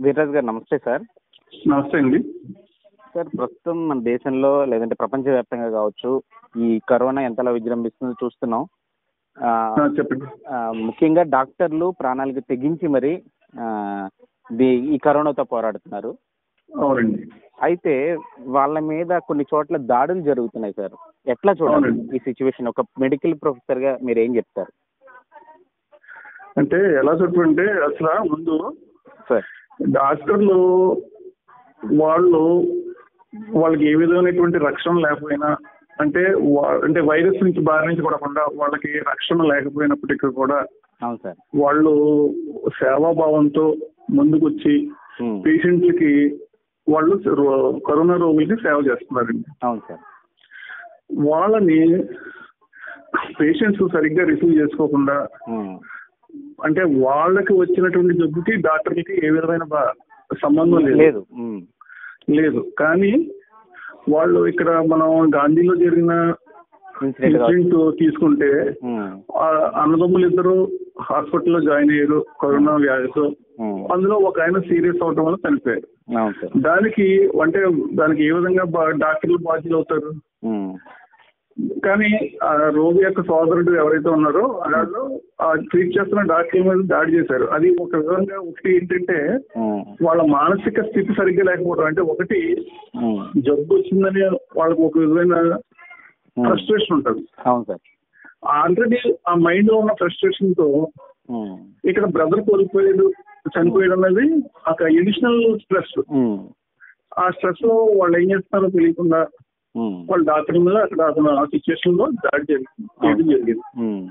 వీర్రాజు గారు నమస్తే సార్ నమస్తే అండి సార్ ప్రస్తుతం మన దేశంలో లేదంటే ప్రపంచవ్యాప్తంగా కావచ్చు ఈ కరోనా ఎంతలా విజృంభిస్తుందో చూస్తున్నాం ఆ, ఆ, చెప్పండి ఆ, ముఖ్యంగా డాక్టర్లు ప్రాణాలకు తెగించి మరి ఆ, ది- ఈ కరోనాతో పోరాడుతున్నారు అవునండి అయితే వాళ్ళ మీద కొన్ని చోట్ల దాడులు జరుగుతున్నాయి సార్ ఎట్లా చూడాలి అవునండి. ఈ సిచ్యువేషన్ ఒక మెడికల్ ప్రొఫెసర్ గా మీరు ఏం చెప్తారు అంటే ఎలా చెప్పంటే అసలు ముందు సార్ డాక్టర్లు వాళ్ళు వాళ్ళకి ఏ విధమైనటువంటి రక్షణ లేకపోయినా అంటే వా- అంటే వైరస్ నుంచి బారి నుంచి పడకుండా వాళ్ళకి రక్షణ లేకపోయినప్పటికీ కూడా అవును సార్ వాళ్ళు సేవాభావంతో ముందుకొచ్చి ఉమ్, పేషెంట్లకి వాళ్ళు రో- కరోనా రోగులకి సేవ చేస్తున్నారండి అవును సార్ వాళ్ళని పేషెంట్స్ సరిగ్గా రిసీవ్ చేసుకోకుండా ఉమ్, అంటే వాళ్ళకి వచ్చినటువంటి జబ్బుకి డాక్టర్లకి ఏ విధమైన బా- సంబంధం లేదు లేదు ఉమ్, లేదు కానీ వాళ్ళు ఇక్కడ మనం గాంధీలో జరిగిన ఇన్సిడెంట్ కావచ్చు ఇన్సిడెంట్ తీసుకుంటే ఉమ్, ఆ అన్నదమ్ములు ఇద్దరు హాస్పిటల్లో జాయిన్ అయ్యారు కరోనా వ్యాధితో ఉమ్, అందులో ఒక ఆయన సీరియస్ అవడం వల్ల చనిపోయారు అవును సార్ దానికి అంటే దానికి ఏ విధంగా బా- డాక్టర్లు బాధ్యులు అవుతారు ఉమ్, కానీ ఆ రోగి యొక్క సోదరుడు ఎవరైతే ఉన్నారో వాళ్ళు ఆ ట్రీట్ చేస్తున్న డాక్టర్ మీద దాడి చేశారు అది ఒక విధంగా ఒకటి ఏంటంటే ఉమ్, వాళ్ళ మానసిక స్థితి సరిగ్గా లేకపోవడం అంటే ఒకటి ఉమ్, జబ్బు వచ్చిందని వాళ్ళకి ఒక విధమైన ఉమ్, ఫ్రస్ట్రేషన్ ఉంటుంది అవును సార్ ఆల్రెడీ ఆ మైండ్ లో ఉన్న ఫ్రస్ట్రేషన్ తో ఉమ్, ఇక్కడ బ్రదర్ కోల్పోయాడు చనిపోయాడు అన్నది ఒక ఎడిషనల్ స్ట్రెస్ ఉమ్, ఆ స్ట్రెస్ లో వాళ్ళు ఏం చేస్తున్నారో తెలియకుండా ఉమ్, వాళ్ళ డాక్టర్ మీద అక్కడ అతను ఆ సిచ్యువేషన్ లో దాడి జరిగింది చేయడం జరిగింది ఉమ్,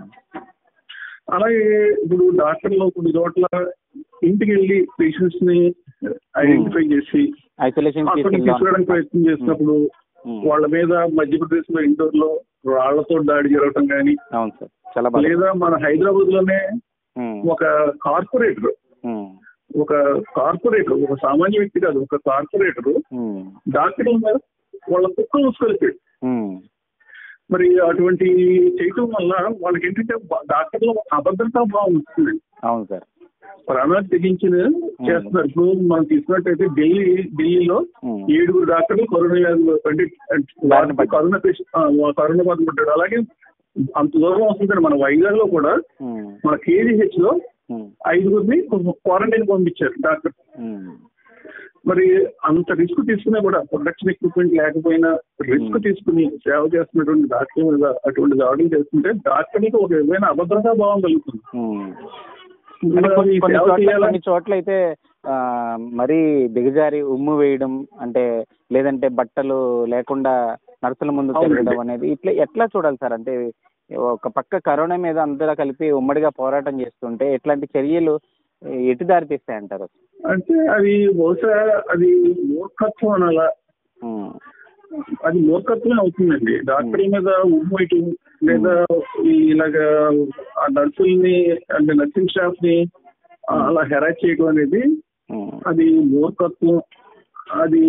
అలాగే ఇప్పుడు డాక్టర్లు కొన్ని చోట్ల ఇంటికి వెళ్ళి పేషెంట్స్ ని ఐడెంటిఫై చేసి ఐసోలేషన్ అక్కడికి తీసుకురావడానికి ప్రయత్నం చేసినప్పుడు ఉమ్, వాళ్ళ మీద మధ్యప్రదేశ్ లో ఇండోర్ లో రాళ్లతో దాడి జరగటం కానీ అవును సార్ చాలా బాగా లేదా మన హైదరాబాద్ లోనే ఉమ్, ఒక కార్పొరేటర్ ఉమ్, ఒక కార్పొరేటర్ ఒక సామాన్య వ్యక్తి కాదు ఒక కార్పొరేటర్ ఉమ్, డాక్టర్ల మీద వాళ్ళ కుక్క మూసుకెళ్ళిపోయాడు ఉమ్, మరి అటువంటి చేయటం వల్ల వాళ్ళకి ఏంటంటే డాక్టర్లో అభద్రతా భావం వస్తుంది అవును సార్ ప్రాణాలు తెగించిన చేస్తున్నారు ఇప్పుడు మనం తీసుకున్నట్టయితే ఢిల్లీ ఢిల్లీలో ఉమ్, ఏడుగురు డాక్టర్లు కరోనా వ్యాధి అంటే బారిన పడ్డారు. కరోనా పేషెంట్ కరోనా బాధ పడ్డాడు అలాగే అంత దూరం వస్తుంది మన వైజాగ్ లో కూడా ఉమ్, మన కేజీహెచ్ లో ఉమ్, ఐదుగురిని క్వారంటైన్ పంపించారు డాక్టర్ ఉమ్, మరి అంత రిస్క్ తీసుకున్నా కూడా ప్రొటెక్షన్ ఎక్విప్మెంట్ లేకపోయినా రిస్క్ తీసుకుని సేవ చేస్తున్నటువంటి డాక్టర్ మీద అటువంటి దాడులు చేస్తుంటే డాక్టర్కి ఒక విధమైన అభద్రతా భావం కలుగుతుంది ఉమ్. అంటే మరి కొన్ని ఈ కొన్ని సేవ చోట్ల చేయాలని కొన్ని చోట్ల అయితే ఆ, మరీ దిగజారి ఉమ్ము వేయడం అంటే లేదంటే బట్టలు లేకుండా నర్సుల ముందు అవునండి. తిరగడం అనేది ఇట్లా ఎట్లా చూడాలి సార్ అంటే ఒక పక్క కరోనా మీద అందరూ కలిపి ఉమ్మడిగా పోరాటం చేస్తుంటే ఇట్లాంటి చర్యలు ఎటు దారి తీస్తాయంటారు అంటే అది బహుశా అది మూర్ఖత్వం అనాలా ఉమ్, అది మూర్ఖత్వమే అవుతుందండి డాక్టర్ల మీద ఉమ్మేయటం లేదా ఈ ఇలాగా ఆ నర్సుల్ని అంటే నర్సింగ్ స్టాఫ్ ని ఆ, అలా హెరాస్ చేయడం అనేది ఉమ్, అది మూర్ఖత్వం అది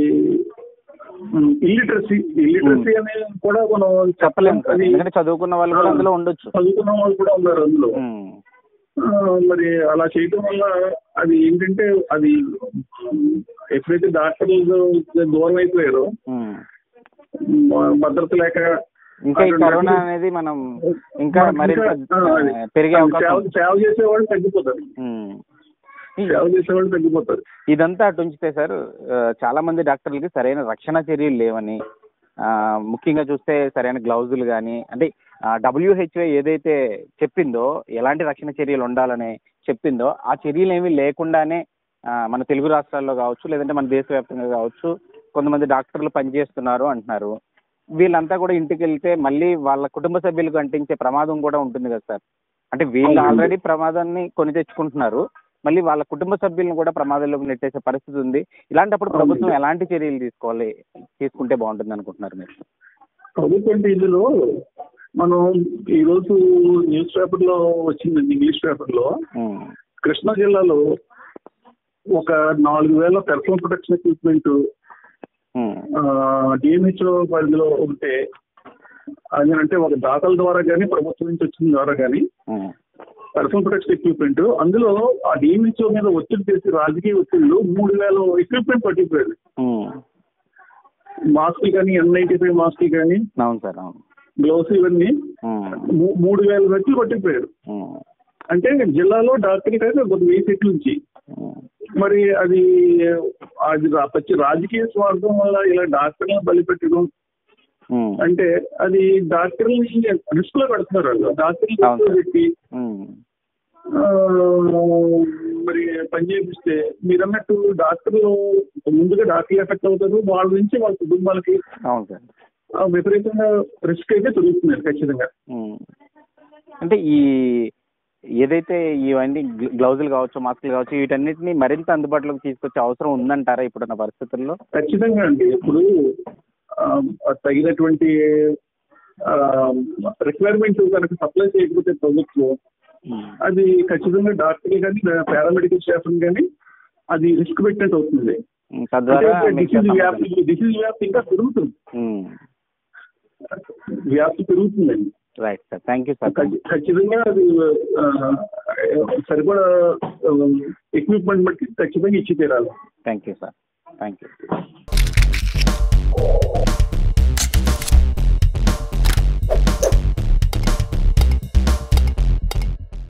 ఇల్లిటరసీ ఇల్లిటరసీ అనేది కూడా మనం చెప్పలేము సార్ అది ఎందుకంటే చదువుకున్న వాళ్ళు కూడా అందులో ఉండొచ్చు చదువుకున్న వాళ్ళు కూడా ఉన్నారు అందులో ఉమ్, ఆ, మరి అలా చేయడం వల్ల అది ఏంటంటే అది ఎప్పుడైతే డాక్టర్లు దూరం అయిపోయారో ఉమ్. మ- భద్రత లేక ఇంకా ఈ అటువంటి కరోనా వాటిని- అనేది మనం ఇంకా మనకి మరింత ఇంకా, ఆ, అది- ఆ, పెరిగే అది అవకాశం సేవ ఉంది. సేవ చేసేవాళ్ళు తగ్గిపోతారు ఉమ్. ఈ- సేవ చేసేవాళ్ళు తగ్గిపోతారు ఇదంతా అటు ఉంచితే సార్ ఆ, చాలా మంది డాక్టర్లకి సరైన రక్షణ చర్యలు లేవని ఆ, ముఖ్యంగా చూస్తే సరైన గ్లౌజులు కానీ అంటే డబ్ల్యూహెచ్ఓ ఏదైతే చెప్పిందో ఎలాంటి రక్షణ చర్యలు ఉండాలని చెప్పిందో ఆ చర్యలు ఏమీ లేకుండానే ఆ, మన తెలుగు రాష్ట్రాల్లో కావచ్చు లేదంటే మన దేశవ్యాప్తంగా కావచ్చు కొంతమంది డాక్టర్లు పనిచేస్తున్నారు అంటున్నారు వీళ్ళంతా కూడా ఇంటికి వెళ్తే మళ్ళీ వాళ్ళ కుటుంబ సభ్యులకు అంటించే ప్రమాదం కూడా ఉంటుంది కదా సార్ అంటే వీళ్ళు అవునండి. ఆల్రెడీ ప్రమాదాన్ని కొని తెచ్చుకుంటున్నారు మళ్ళీ వాళ్ళ కుటుంబ సభ్యులను కూడా ప్రమాదంలోకి నెట్టేసే పరిస్థితి ఉంది ఇలాంటప్పుడు అవునండి. ప్రభుత్వం ఎలాంటి చర్యలు తీసుకోవాలి తీసుకుంటే బాగుంటుంది అనుకుంటున్నారు మీరు ప్రభుత్వం ఇందులో మనం ఈ రోజు న్యూస్ పేపర్ లో వచ్చిందండి ఇంగ్లీష్ పేపర్ లో ఉమ్, కృష్ణా జిల్లాలో ఒక నాలుగు వేల personal protection equipment um, DMHO పరిధిలో ఉంటే అది అంటే ఒక దాతల ద్వారా కానీ ప్రభుత్వం నుంచి వచ్చిన ద్వారా కానీ ఉమ్, పర్సనల్ ప్రొటెక్షన్ ఎక్విప్మెంట్ అందులో ఆ డిఎంహెచ్ఓ మీద ఒత్తిడి చేసి రాజకీయ ఒత్తిడిలో మూడు వేల ఎక్విప్మెంట్ పట్టిపోయాడు ఉమ్. మాస్క్ కానీ ఎన్ నైన్టీ ఫైవ్ మాస్క్ కానీ అవును సార్ అవును గ్లౌస్ ఇవన్నీ ఉమ్. మూ- మూడు వేల రెట్లు పట్టిపోయారు ఉమ్. అంటే జిల్లాలో డాక్టర్ అయితే ఒక వెయ్యి సెట్ల నుంచి ఉమ్. మరి అది అది రా- పచ్చి రాజకీయ స్వార్థం వల్ల ఇలా డాక్టర్లను బలిపెట్టడం ఉమ్. అంటే అది డాక్టర్ని రిస్క్ లో పెడుతున్నారు వాళ్ళు డాక్టర్ని అవును రిస్క్ లో సార్. పెట్టి ఉమ్. ఆ, మరి పని చేపిస్తే మీరు అన్నట్టు డాక్టర్లు ముందుగా డాక్టర్లు ఎఫెక్ట్ అవుతారు వాళ్ళ నుంచి వాళ్ళ కుటుంబాలకి అవును సార్ ఆ, విపరీతంగా రిస్క్ అయితే తొలుగుతున్నారు ఖచ్చితంగా ఉమ్. అంటే ఈ ఏదైతే ఇవన్నీ గ్ల- గ్లౌజులు కావచ్చు మాస్కులు కావచ్చు వీటన్నిటిని మరింత అందుబాటులోకి తీసుకొచ్చే అవసరం ఉందంటారా ఇప్పుడున్న పరిస్థితుల్లో ఖచ్చితంగా అండి ఇప్పుడు ఆ, తగినటువంటి రిక్వైర్మెంట్ కనుక సప్లై చేయకపోతే ప్రభుత్వం ఉమ్. అది ఖచ్చితంగా డాక్టర్లు కానీ పారామెడికల్ స్టాఫ్ కానీ అది రిస్క్ పెట్టినట్టు అవుతుంది ఉమ్. తద్వారా మిగతా డిసీజ్ సమస్యలు- వ్యాప్తి డిసీజ్ వ్యాప్తి ఇంకా పెరుగుతుంది ఉమ్. వ్యాప్తి పెరుగుతుందండి right sir thank you sir ఖచ్చి- ఖచ్చితంగా అది ఆ, సరిపడా ఎక్విప్మెంట్ బట్టి ఖచ్చితంగా ఇచ్చి తీరాలి thank you sir thank you